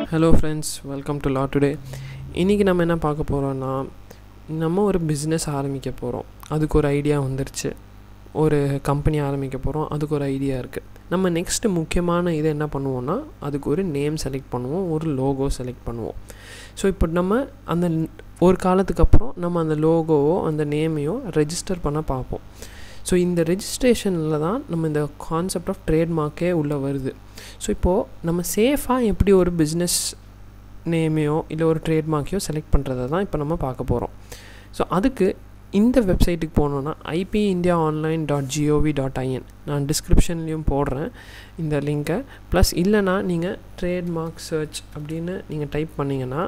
hello friends welcome to law today இன்றைக்கி நம்ம என்ன பார்க்க போகிறோன்னா நம்ம ஒரு பிஸ்னஸ் ஆரம்பிக்க போகிறோம் அதுக்கு ஒரு ஐடியா வந்துருச்சு ஒரு கம்பெனி ஆரம்பிக்க போகிறோம் அதுக்கு ஒரு ஐடியா இருக்குது நம்ம நெக்ஸ்ட்டு முக்கியமான இது என்ன பண்ணுவோம்னா அதுக்கு ஒரு நேம் செலக்ட் பண்ணுவோம் ஒரு லோகோ செலக்ட் பண்ணுவோம் ஸோ இப்போ நம்ம அந்த ஒரு காலத்துக்கு அப்புறம் நம்ம அந்த லோகோவோ அந்த நேமையோ ரெஜிஸ்டர் பண்ண பார்ப்போம் ஸோ இந்த ரெஜிஸ்ட்ரேஷனில் தான் நம்ம இந்த கான்செப்ட் ஆஃப் ட்ரேட்மார்க்கே உள்ளே வருது ஸோ இப்போது நம்ம சேஃபாக எப்படி ஒரு பிஸ்னஸ் நேமையோ இல்லை ஒரு ட்ரேட்மார்க்கையோ செலக்ட் பண்ணுறதை தான் இப்போ நம்ம பார்க்க போகிறோம் ஸோ அதுக்கு இந்த வெப்சைட்டுக்கு போனோன்னா IP India online dot G O V dot I N நான் டிஸ்கிரிப்ஷன்லேயும் போடுறேன் இந்த லிங்க்கை ப்ளஸ் இல்லைனா நீங்கள் ட்ரேட்மார்க் சர்ச் அப்படின்னு நீங்கள் டைப் பண்ணிங்கன்னா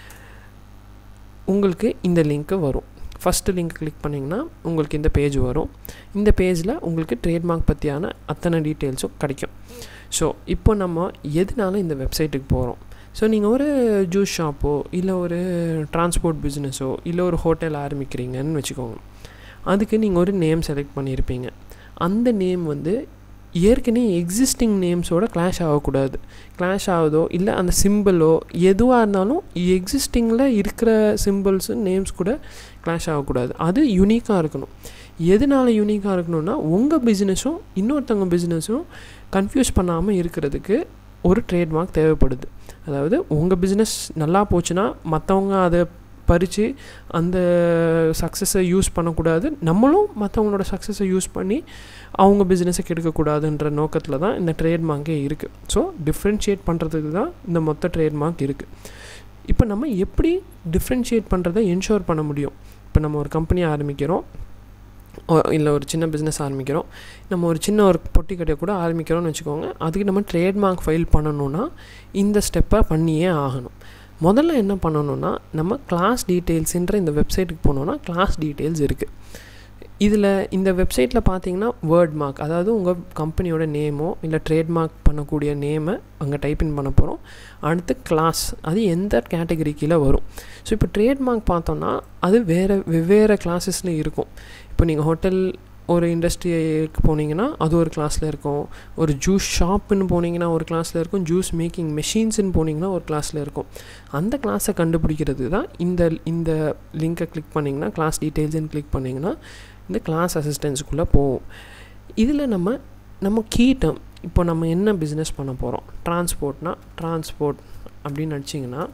உங்களுக்கு இந்த லிங்க்கு வரும் ஃபஸ்ட்டு லிங்க் கிளிக் பண்ணிங்கன்னா உங்களுக்கு இந்த பேஜ் வரும் இந்த பேஜில் உங்களுக்கு ட்ரேட்மார்க் பற்றியான அத்தனை டீட்டெயில்ஸும் கிடைக்கும் ஸோ இப்போ நம்ம எதனால இந்த வெப்சைட்டுக்கு போகிறோம் ஸோ நீங்கள் ஒரு ஜூஸ் ஷாப்போ இல்லை ஒரு டிரான்ஸ்போர்ட் பிஸ்னஸோ இல்லை ஒரு ஹோட்டல் ஆரம்பிக்கிறீங்கன்னு வச்சுக்கோங்க அதுக்கு நீங்கள் ஒரு நேம் செலக்ட் பண்ணியிருப்பீங்க அந்த நேம் வந்து ஏற்கனவே எக்ஸிஸ்டிங் நேம்ஸோட கிளாஷ் ஆகக்கூடாது கிளாஷ் ஆகுதோ இல்லை அந்த சிம்பிளோ எதுவாக இருந்தாலும் எக்ஸிஸ்டிங்கில் இருக்கிற சிம்பிள்ஸு நேம்ஸ் கூட கிளாஷ் ஆகக்கூடாது அது யூனிக்காக இருக்கணும் எதனால யூனிக்காக இருக்கணும்னா உங்கள் பிஸ்னஸும் இன்னொருத்தவங்க பிஸ்னஸும் கன்ஃபியூஸ் பண்ணாமல் இருக்கிறதுக்கு ஒரு ட்ரேட்மார்க் தேவைப்படுது அதாவது உங்கள் பிஸ்னஸ் நல்லா போச்சுன்னா மற்றவங்க அதை பறித்து அந்த சக்ஸஸை யூஸ் பண்ணக்கூடாது நம்மளும் மற்றவங்களோட சக்ஸஸை யூஸ் பண்ணி அவங்க பிஸ்னஸை கெடுக்கக்கூடாதுன்ற நோக்கத்தில் தான் இந்த ட்ரேட்மார்க்கே இருக்குது ஸோ டிஃப்ரென்ஷியேட் பண்ணுறதுக்கு தான் இந்த மொத்த ட்ரேட்மார்க் இருக்குது இப்போ நம்ம எப்படி டிஃப்ரென்ஷியேட் பண்ணுறதை என்ஷோர் பண்ண முடியும் இப்போ நம்ம ஒரு கம்பெனி ஆரம்பிக்கிறோம் இல்லை ஒரு சின்ன பிஸ்னஸ் ஆரம்பிக்கிறோம் நம்ம ஒரு சின்ன ஒரு பொட்டி கடையை கூட ஆரம்பிக்கிறோம்னு வச்சுக்கோங்க அதுக்கு நம்ம ட்ரேட்மார்க் ஃபைல் பண்ணணுன்னா இந்த ஸ்டெப்பை பண்ணியே ஆகணும் முதல்ல என்ன பண்ணணுன்னா நம்ம கிளாஸ் டீட்டெயில்ஸுன்ற இந்த வெப்சைட்டுக்கு போனோன்னா கிளாஸ் டீட்டெயில்ஸ் இருக்குது இதில் இந்த வெப்சைட்டில் பார்த்தீங்கன்னா வேர்ட் மார்க் அதாவது உங்கள் கம்பெனியோட நேமோ இல்லை ட்ரேட்மார்க் பண்ணக்கூடிய நேமை அங்கே டைப்இன் பண்ண போகிறோம் அடுத்து கிளாஸ் அது எந்த கேட்டகரி கீழே வரும் ஸோ இப்போ ட்ரேட்மார்க் பார்த்தோன்னா அது வேறு வெவ்வேறு கிளாஸஸில் இருக்கும் இப்போ நீங்கள் ஹோட்டல் ஒரு இண்டஸ்ட்ரிக்கு போனீங்கன்னா அது ஒரு கிளாஸில் இருக்கும் ஒரு ஜூஸ் ஷாப்புன்னு போனீங்கன்னா ஒரு கிளாஸில் இருக்கும் ஜூஸ் மேக்கிங் மெஷின்ஸ்னு போனீங்கன்னா ஒரு கிளாஸில் இருக்கும் அந்த கிளாஸை கண்டுபிடிக்கிறது தான் இந்த இந்த லிங்க்கை கிளிக் பண்ணிங்கன்னா கிளாஸ் டீட்டெயில்ஸ்னு கிளிக் பண்ணிங்கன்னா இந்த கிளாஸ் அசிஸ்டன்ஸுக்குள்ளே போவோம் இதில் நம்ம நம்ம கீ டேர்ம் இப்போ நம்ம என்ன பிஸ்னஸ் பண்ண போகிறோம் டிரான்ஸ்போர்ட்னா டிரான்ஸ்போர்ட் அப்படின்னு அடிச்சிங்கன்னா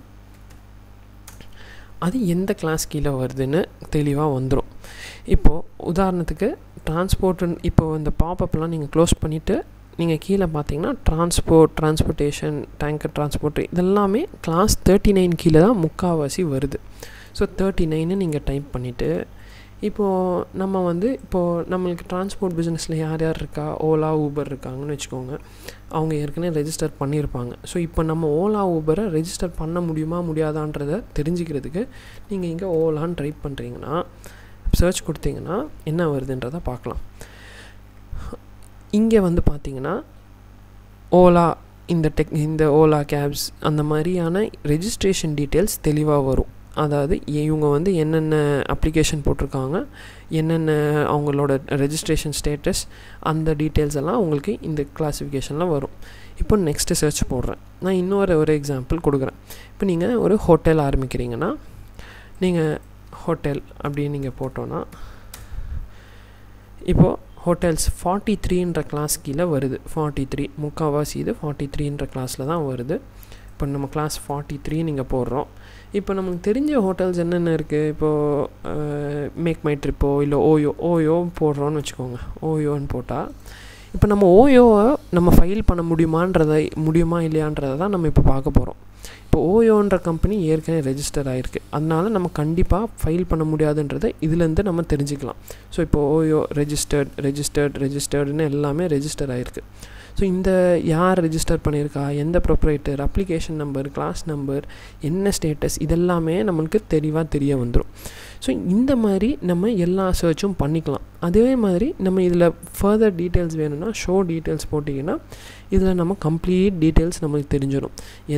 அது எந்த கிளாஸ் கீழே வருதுன்னு தெளிவாக வந்துடும் இப்போது உதாரணத்துக்கு டிரான்ஸ்போர்ட் இப்போ இந்த பாப்பப்லாம் நீங்கள் க்ளோஸ் பண்ணிவிட்டு நீங்கள் கீழே பார்த்தீங்கன்னா டிரான்ஸ்போர்ட் டிரான்ஸ்போர்ட்டேஷன் டேங்கர் டிரான்ஸ்போர்ட் இதெல்லாமே கிளாஸ் தேர்ட்டி நைன் கீழே தான் முக்கால்வாசி வருது ஸோ தேர்ட்டி நைன்னு நீங்கள் டைப் பண்ணிவிட்டு இப்போது நம்ம வந்து இப்போது நம்மளுக்கு டிரான்ஸ்போர்ட் பிஸ்னஸில் யார் யார் இருக்கா ஓலா ஊபர் இருக்காங்கன்னு வச்சுக்கோங்க அவங்க ஏற்கனவே ரெஜிஸ்டர் பண்ணியிருப்பாங்க ஸோ இப்போ நம்ம ஓலா ஊபரை ரெஜிஸ்டர் பண்ண முடியுமா முடியாதான்றதை தெரிஞ்சுக்கிறதுக்கு நீங்கள் இங்கே ஓலான்னு ட்ரைப் பண்ணுறீங்கன்னா சர்ச் கொடுத்தீங்கன்னா என்ன வருதுன்றதை பார்க்கலாம் இங்கே வந்து பார்த்தீங்கன்னா ஓலா இந்த டெக் இந்த ஓலா கேப்ஸ் அந்த மாதிரியான ரெஜிஸ்ட்ரேஷன் டீட்டெயில்ஸ் தெளிவாக வரும் அதாவது இவங்க வந்து என்னென்ன அப்ளிகேஷன் போட்டிருக்காங்க என்னென்ன அவங்களோட ரெஜிஸ்ட்ரேஷன் ஸ்டேட்டஸ் அந்த டீட்டெயில்ஸ் எல்லாம் உங்களுக்கு இந்த கிளாஸிஃபிகேஷனில் வரும் இப்போ நெக்ஸ்ட்டு சர்ச் போடுறேன் நான் இன்னொரு ஒரு எக்ஸாம்பிள் கொடுக்குறேன் இப்போ நீங்கள் ஒரு ஹோட்டல் ஆரம்பிக்கிறீங்கன்னா நீங்கள் ஹோட்டல் அப்படின்னு நீங்கள் போட்டோன்னா இப்போது ஹோட்டல்ஸ் ஃபார்ட்டி த்ரீன்ற கிளாஸ் கீழே வருது ஃபார்ட்டி த்ரீ முக்கால்வாசி இது ஃபார்ட்டி த்ரீன்ற கிளாஸில் தான் வருது இப்போ நம்ம கிளாஸ் ஃபார்ட்டி த்ரீ நீங்கள் போடுறோம் இப்போ நமக்கு தெரிஞ்ச ஹோட்டல்ஸ் என்னென்ன இருக்குது இப்போது மேக் மை ட்ரிப்போ இல்லை ஓயோ ஓயோ போடுறோன்னு வச்சுக்கோங்க ஓயோன்னு போட்டால் இப்போ நம்ம ஓயோவை நம்ம ஃபைல் பண்ண முடியுமான்றதை முடியுமா இல்லையான்றதை தான் நம்ம இப்போ பார்க்க போகிறோம் இப்போ ஓயோன்ற கம்பெனி ஏற்கனவே ரெஜிஸ்டர் ஆகிருக்கு அதனால நம்ம கண்டிப்பாக ஃபைல் பண்ண முடியாதுன்றதை இதுலேருந்து நம்ம தெரிஞ்சுக்கலாம் ஸோ இப்போ ஓயோ ரெஜிஸ்டர்ட் ரெஜிஸ்டர்ட் ரெஜிஸ்டர்டுன்னு எல்லாமே ரெஜிஸ்டர் ஆகிருக்கு ஸோ இந்த யார் ரெஜிஸ்டர் பண்ணியிருக்கா எந்த proprietor application number class number என்ன ஸ்டேட்டஸ் இதெல்லாமே நம்மளுக்கு தெளிவாக தெரிய வந்துடும் ஸோ இந்த மாதிரி நம்ம எல்லா சர்ச்சும் பண்ணிக்கலாம் அதே மாதிரி நம்ம இதில் ஃபர்தர் டீட்டெயில்ஸ் வேணும்னா ஷோ டீட்டெயில்ஸ் போட்டிங்கன்னா இதில் நம்ம கம்ப்ளீட் டீட்டெயில்ஸ் நம்மளுக்கு தெரிஞ்சிடும் எந்த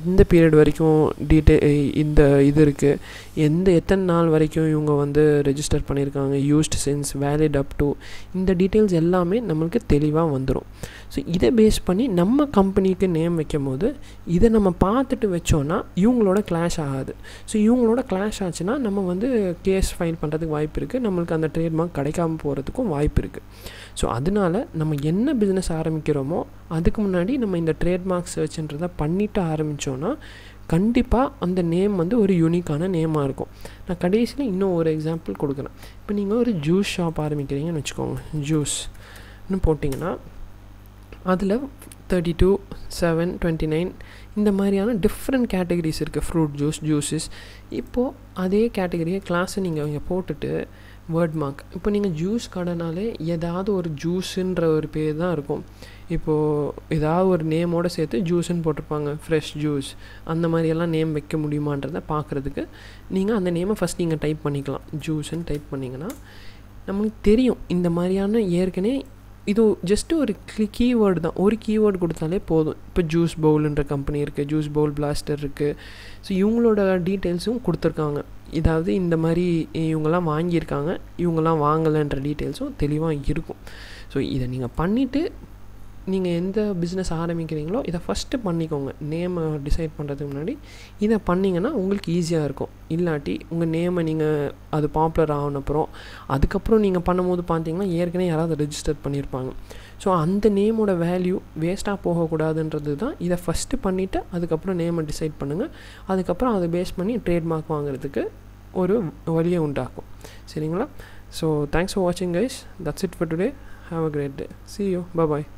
எந்த பீரியட் வரைக்கும் டீட்டெயில் இந்த இது இருக்குது எந்த எத்தனை நாள் வரைக்கும் இவங்க வந்து ரெஜிஸ்டர் பண்ணியிருக்காங்க used sense valid up to இந்த டீட்டெயில்ஸ் எல்லாமே நம்மளுக்கு தெளிவாக வந்துடும் ஸோ இதை பேஸ் பண்ணி நம்ம கம்பெனிக்கு நேம் வைக்கும் போது இதை நம்ம பார்த்துட்டு வச்சோன்னா இவங்களோட கிளாஷ் ஆகாது ஸோ இவங்களோட கிளாஷ் ஆச்சுன்னா நம்ம வந்து கேஸ் ஃபைல் பண்ணுறதுக்கு வாய்ப்பு இருக்குது நம்மளுக்கு அந்த ட்ரேட்மார்க் கிடைக்காம போகிறதுக்கும் வாய்ப்பு இருக்குது ஸோ அதனால நம்ம என்ன பிஸ்னஸ் ஆரம்பிக்கிறோமோ அதுக்கு முன்னாடி நம்ம இந்த ட்ரேட்மார்க் சர்ச்ன்றதை பண்ணிவிட்டு ஆரம்பித்தோன்னா கண்டிப்பாக அந்த நேம் வந்து ஒரு யூனிக்கான நேமாக இருக்கும் நான் கடைசியில் இன்னும் ஒரு எக்ஸாம்பிள் கொடுக்குறேன் இப்போ நீங்கள் ஒரு ஜூஸ் ஷாப் ஆரம்பிக்கிறீங்கன்னு வச்சுக்கோங்க ஜூஸ்னு போட்டிங்கன்னா அதில் thirty two seven twenty nine இந்த மாதிரியான டிஃப்ரெண்ட் கேட்டகரிஸ் இருக்குது ஃப்ரூட் ஜூஸ் ஜூஸஸ் இப்போது அதே கேட்டகரியை கிளாஸை நீங்கள் இங்கே போட்டுட்டு வேர்ட் மார்க் இப்போ நீங்கள் ஜூஸ் கடைனாலே ஏதாவது ஒரு ஜூஸுன்ற ஒரு பேர் தான் இருக்கும் இப்போது ஏதாவது ஒரு நேமோடு சேர்த்து ஜூஸுன்னு போட்டிருப்பாங்க ஃப்ரெஷ் ஜூஸ் அந்த மாதிரியெல்லாம் நேம் வைக்க முடியுமான்றதை பார்க்குறதுக்கு நீங்கள் அந்த நேமை ஃபஸ்ட் நீங்கள் டைப் பண்ணிக்கலாம் ஜூஸுன்னு டைப் பண்ணிங்கன்னா நம்மளுக்கு தெரியும் இந்த மாதிரியான ஏற்கனவே இது ஜஸ்ட்டு ஒரு கீவேர்டு தான் ஒரு கீவேர்டு கொடுத்தாலே போதும் இப்போ ஜூஸ் பவுலுன்ற கம்பெனி இருக்குது ஜூஸ் பவுல் பிளாஸ்டர் இருக்குது ஸோ இவங்களோட டீட்டெயில்ஸும் கொடுத்துருக்காங்க இதாவது இந்த மாதிரி இவங்கெல்லாம் வாங்கியிருக்காங்க இவங்கெல்லாம் வாங்கலைன்ற டீட்டெயில்ஸும் தெளிவாக இருக்கும் ஸோ இதை நீங்கள் பண்ணிவிட்டு நீங்கள் எந்த பிஸ்னஸ் ஆரம்பிக்கிறீங்களோ இதை ஃபஸ்ட்டு பண்ணிக்கோங்க நேமை டிசைட் பண்ணுறதுக்கு முன்னாடி இதை பண்ணிங்கன்னா உங்களுக்கு ஈஸியாக இருக்கும் இல்லாட்டி உங்கள் நேமை நீங்கள் அது பாப்புலர் ஆனப்புறம் அதுக்கப்புறம் நீங்கள் பண்ணும்போது பார்த்தீங்கன்னா ஏற்கனவே யாராவது ரெஜிஸ்டர் பண்ணியிருப்பாங்க ஸோ அந்த நேமோட வேல்யூ வேஸ்ட்டாக போகக்கூடாதுன்றது தான் இதை ஃபஸ்ட்டு பண்ணிவிட்டு அதுக்கப்புறம் நேமை டிசைட் பண்ணுங்கள் அதுக்கப்புறம் அதை பேஸ் பண்ணி ட்ரேட்மார்க் வாங்குறதுக்கு ஒரு வழியை உண்டாக்கும் சரிங்களா ஸோ தேங்க்ஸ் ஃபார் வாட்சிங் guys that's it for today have a great day see you bye